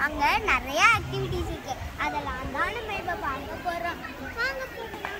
அங்கே நிறைய ஆக்டிவிட்டீஸ் இருக்கு அதெல்லாம் தான் நம்ம இப்போ பார்க்க போகிறோம் வாங்க போகலாம்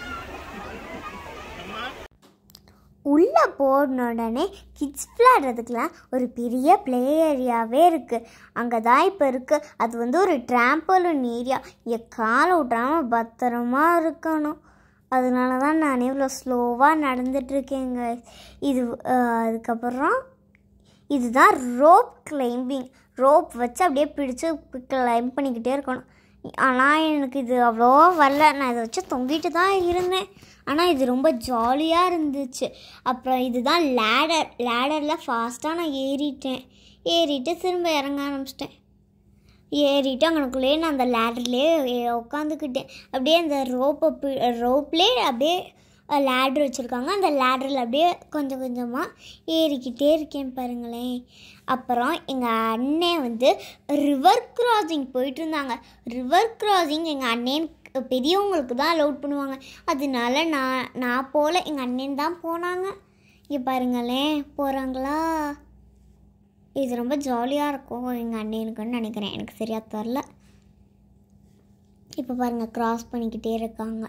உள்ளே போன உடனே கிட்ஸ் விளையாடுறதுக்குலாம் ஒரு பெரிய ப்ளே ஏரியாவே இருக்குது அங்கே தான் இப்போ இருக்குது அது வந்து ஒரு ட்ராம்போலின் ஏரியா இங்கே காலை விட்றாமல் பத்திரமா இருக்கணும் அதனால தான் நான் இவ்வளோ ஸ்லோவாக நடந்துட்டுருக்கேங்க இது அஹ், அதுக்கப்புறம் இதுதான் ரோப் கிளைம்பிங் ரோப் வச்சு அப்படியே பிடிச்சு கிளைம் பண்ணிக்கிட்டே இருக்கணும் ஆனால் எனக்கு இது அவ்வளோவா வரல நான் இதை வச்சு தொங்கிட்டு தான் இருந்தேன் ஆனால் இது ரொம்ப ஜாலியாக இருந்துச்சு அப்புறம் இதுதான் லேடர் லேடரில் ஃபாஸ்ட்டாக நான் ஏறிட்டேன் ஏறிட்டு திரும்ப இறங்க ஆரம்பிச்சிட்டேன் ஏறிட்டு அங்கனக்குள்ளேயே நான் அந்த லேடர்லேயே உட்காந்துக்கிட்டேன் அப்படியே அந்த ரோப்பை ரோப்லேயே அப்படியே லேட்ரு வச்சுருக்காங்க அந்த லேடரில் அப்படியே கொஞ்சம் கொஞ்சமாக ஏறிக்கிட்டே இருக்கேன் பாருங்களேன் அப்புறம் எங்கள் அண்ணன் வந்து ரிவர் கிராசிங் போயிட்டு இருந்தாங்க ரிவர் கிராசிங் எங்கள் அண்ணன் பெரியவங்களுக்கு தான் அலோட் பண்ணுவாங்க அதனால நான் நான் போகல எங்கள் அண்ணன் தான் போனாங்க இங்கே பாருங்களேன் போகிறாங்களா இது ரொம்ப ஜாலியாக இருக்கும் எங்கள் அண்ணனுக்குன்னு நினைக்கிறேன் எனக்கு சரியாக தெரில இப்போ பாருங்கள் க்ராஸ் பண்ணிக்கிட்டே இருக்காங்க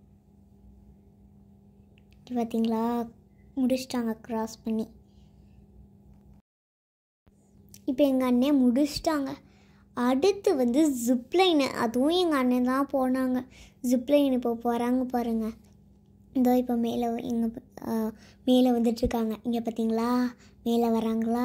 இங்க பார்த்தீங்களா முடிச்சிட்டாங்க க்ராஸ் பண்ணி இப்போ எங்கள் அண்ணன் முடிச்சிட்டாங்க அடுத்து வந்து ஜிப்லைனு அதுவும் எங்கள் அண்ணன் தான் போனாங்க ஜிப்லைன் இப்போ போகிறாங்க பாருங்கள் இதோ இப்போ மேலே இங்கே மேலே வந்துட்டுருக்காங்க இங்கே பார்த்தீங்களா மேலே வராங்களா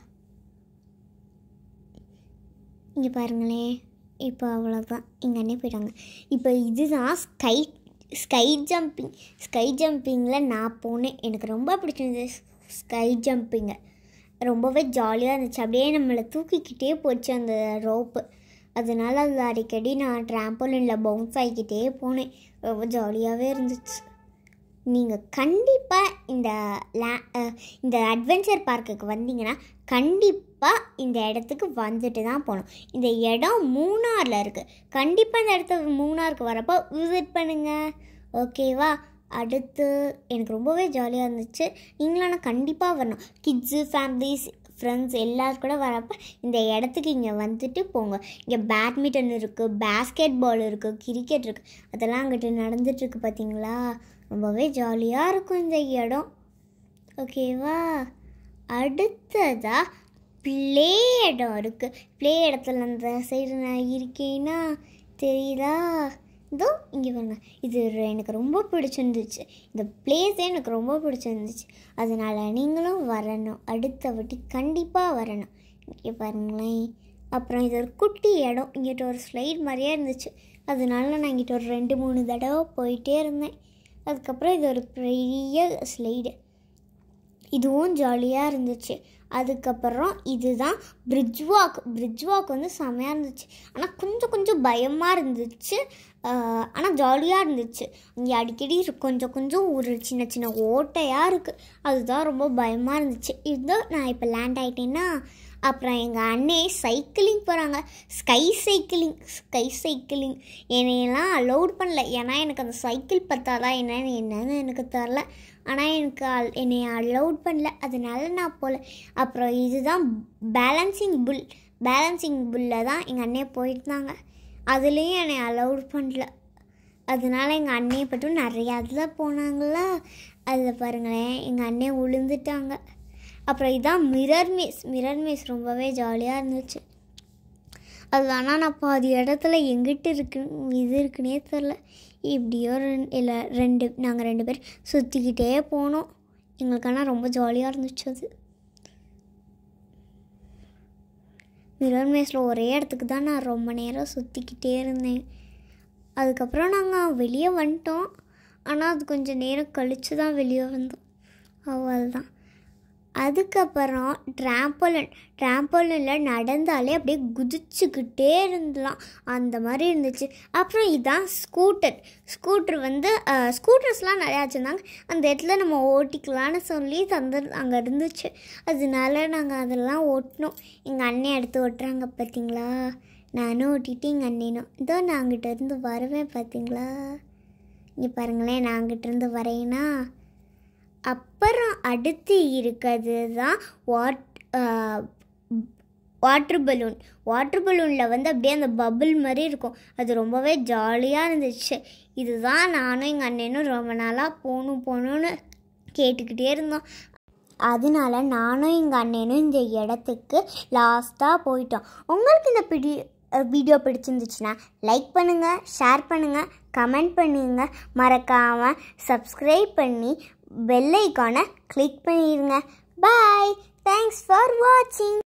இங்கே பாருங்களேன் இப்போ அவ்வளோதான் எங்கள் அண்ணே போயிட்டாங்க இப்போ இதுதான் ஸ்கை ஸ்கை ஜம்பிங் ஸ்கை ஜம்பிங்கில் நான் போனேன் எனக்கு ரொம்ப பிடிச்சிருந்தது ஸ்கை ஜம்பிங்கு ரொம்பவே ஜாலியாக இருந்துச்சு அப்படியே நம்மளை தூக்கிக்கிட்டே போச்சு அந்த ரோப்பு அதனால அது அடிக்கடி நான் ட்ராம்போலினில் பவுன்ஸ் ஆகிக்கிட்டே போனேன் ரொம்ப ஜாலியாகவே இருந்துச்சு நீங்கள் கண்டிப்பாக இந்த லே அஹ், இந்த அட்வென்ச்சர் பார்க்குக்கு வந்தீங்கன்னா கண்டிப்பாக இந்த இடத்துக்கு வந்துட்டு தான் போகணும் இந்த இடம் மூணாரில் இருக்குது கண்டிப்பாக இந்த இடத்துக்கு மூணாருக்கு வரப்போ விசிட் பண்ணுங்கள் ஓகேவா அடுத்து எனக்கு ரொம்பவே ஜாலியாக இருந்துச்சு நீங்களாம் கண்டிப்பாக வரணும் கிட்ஸு ஃபேமிலிஸ் ஃப்ரெண்ட்ஸ் எல்லாரும் கூட வரப்போ இந்த இடத்துக்கு இங்கே வந்துட்டு போங்க இங்கே பேட்மிண்டன் இருக்குது பேஸ்கெட் பால் இருக்குது கிரிக்கெட் இருக்குது அதெல்லாம் அங்கிட்டு நடந்துட்டுருக்கு பார்த்தீங்களா ரொம்பவே ஜாலியாக இருக்கும் இந்த இடம் ஓகேவா அடுத்ததா ப்ளே இடம் இருக்குது ப்ளே இடத்துல அந்த சைடு நான் இருக்கேன்னா தெரியுதா இதோ இங்கே பாருங்க இது ஒரு- எனக்கு ரொம்ப பிடிச்சிருந்துச்சு இந்த பிளேஸே எனக்கு ரொம்ப பிடிச்சிருந்துச்சு அதனால் நீங்களும் வரணும் அடுத்த வாட்டி கண்டிப்பாக வரணும் இங்கே பாருங்களேன் அப்புறம் இது ஒரு குட்டி இடம் இங்கிட்ட ஒரு ஸ்லைட் மாதிரியே இருந்துச்சு அதனால நான் இங்கிட்ட ஒரு ரெண்டு மூணு தடவை போயிட்டே இருந்தேன் அதுக்கப்புறம் இது ஒரு பெரிய ஸ்லைடு இதுவும் ஜாலியாக இருந்துச்சு அதுக்கப்புறம் இதுதான் பிரிட்ஜ் வாக் பிரிட்ஜ் வாக் வந்து செமையாக இருந்துச்சு ஆனால் கொஞ்சம் கொஞ்சம் பயமாக இருந்துச்சு ஆனால் ஜாலியாக இருந்துச்சு இங்கே அடிக்கடி இரு- கொஞ்சம் கொஞ்சம் ஒரு சின்ன சின்ன ஓட்டையாக இருக்குது அதுதான் ரொம்ப பயமாக இருந்துச்சு இதோ நான் இப்போ லேண்ட் ஆகிட்டேன்னா அப்புறம் எங்கள் அண்ணே சைக்கிளிங் போகிறாங்க ஸ்கை சைக்கிளிங் ஸ்கை சைக்கிளிங் என்னையெல்லாம் அலௌட் பண்ணல ஏன்னா எனக்கு அந்த சைக்கிள் பத்தாதா என்னன்னு என்னன்னு எனக்கு தெரில ஆனால் எனக்கு அல்- என்னை அலௌட் பண்ணல அதனால நான் போகல அப்புறம் இதுதான் பேலன்சிங் புல் பேலன்சிங் புல்லில் தான் எங்கள் அண்ணே போயிருந்தாங்க அதுலேயும் என்னை அலௌட் பண்ணல அதனால எங்கள் அண்ணையை பட்டும் நிறையா அதில் போனாங்களா அதில் பாருங்களேன் எங்கள் அண்ணே விழுந்துட்டாங்க அப்புறம் இதான் மிரர் மேஸ் மிரர் மேஸ் ரொம்பவே ஜாலியாக இருந்துச்சு அது ஆனால் நான் பாதி இடத்துல எங்கிட்டு இருக்கு இது இருக்குன்னே தெரில இப்படியோ ரெண்டு இல்லை ரெண்டு நாங்கள் ரெண்டு பேர் சுற்றிக்கிட்டே போனோம் எங்களுக்கு ஆனால் ரொம்ப ஜாலியாக இருந்துச்சு அது மிரர் மேஸில் ஒரே இடத்துக்கு தான் நான் ரொம்ப நேரம் சுற்றிக்கிட்டே இருந்தேன் அதுக்கப்புறம் நாங்கள் வெளியே வந்துட்டோம் ஆனால் அது கொஞ்சம் நேரம் கழித்து தான் வெளியே வந்தோம் அவ்வளோதான் அதுக்கப்புறம் ட்ராம்போலன் ட்ராம்போலனில் நடந்தாலே அப்படியே குதிச்சுக்கிட்டே இருந்தலாம் அந்த மாதிரி இருந்துச்சு அப்புறம் இதான் ஸ்கூட்டர் ஸ்கூட்டர் வந்து ஸ்கூட்டர்ஸ்லாம் நிறையா வச்சுருந்தாங்க அந்த இடத்துல நம்ம ஓட்டிக்கலான்னு சொல்லி தந்து அங்கே இருந்துச்சு அதனால நாங்கள் அதெல்லாம் ஓட்டினோம் எங்கள் அண்ணன் எடுத்து ஓட்டுறாங்க பார்த்தீங்களா நானும் ஓட்டிட்டு எங்கள் அண்ணனும் இதோ நான் அங்கிட்ட இருந்து வருவேன் பார்த்தீங்களா இங்கே பாருங்களேன் நான் அங்கிட்ட இருந்து வரேன்னா அப்புறம் அடுத்து இருக்கிறது தான் வாட் வாட்ரு பலூன் வாட்ரு பலூனில் வந்து அப்படியே அந்த பபிள் மாதிரி இருக்கும் அது ரொம்பவே ஜாலியாக இருந்துச்சு இதுதான் நானும் எங்கள் அண்ணனும் ரொம்ப நாளாக போகணும் போகணுன்னு கேட்டுக்கிட்டே இருந்தோம் அதனால நானும் எங்கள் அண்ணனும் இந்த இடத்துக்கு லாஸ்ட்டாக போயிட்டோம் உங்களுக்கு இந்த பிடி வீடியோ பிடிச்சிருந்துச்சுன்னா லைக் பண்ணுங்கள் ஷேர் பண்ணுங்கள் கமெண்ட் பண்ணுங்க மறக்காமல் சப்ஸ்கிரைப் பண்ணி பெல் ஐக்கானை கிளிக் பண்ணிடுங்க பாய் தேங்க்ஸ் ஃபார் வாட்சிங்